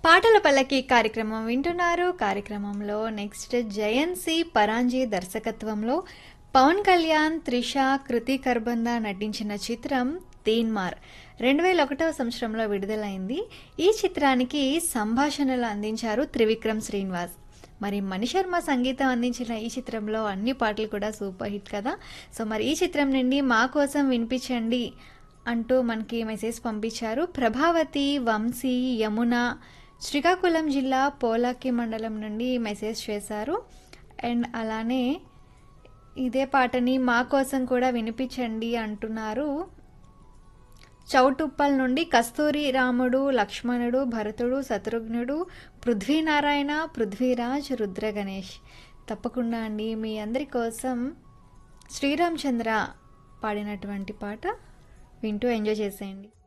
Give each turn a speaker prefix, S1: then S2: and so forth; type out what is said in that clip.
S1: పాటల పల్లకి కార్యక్రమం వింటున్నారు కార్యక్రమంలో నెక్స్ట్ జయన్సి పరాంజీ దర్శకత్వంలో పవన్ కళ్యాణ్ త్రిష కృతి కర్బంద నటించిన చిత్రం తీన్మార్ రెండు వేల ఒకటవ సంవత్సరంలో విడుదలైంది ఈ చిత్రానికి సంభాషణలు అందించారు త్రివిక్రమ్ శ్రీనివాస్ మరి మణిశర్మ సంగీతం అందించిన ఈ చిత్రంలో అన్ని పాటలు కూడా సూపర్ హిట్ కదా సో మరి ఈ చిత్రం నుండి మా కోసం వినిపించండి అంటూ మనకి మెసేజ్ పంపించారు ప్రభావతి వంశీ యమున శ్రీకాకుళం జిల్లా పోలాకి మండలం నుండి మెసేజ్ చేశారు అండ్ అలానే ఇదే పాటని మా కోసం కూడా వినిపించండి అంటున్నారు చౌటుప్పల్ నుండి కస్తూరి రాముడు లక్ష్మణుడు భరతుడు శత్రుఘ్నుడు పృథ్వీనారాయణ పృథ్వీరాజ్ రుద్ర గణేష్ తప్పకుండా అండి మీ అందరి కోసం శ్రీరామ్ చంద్ర పాడినటువంటి పాట వింటూ ఎంజాయ్ చేసేయండి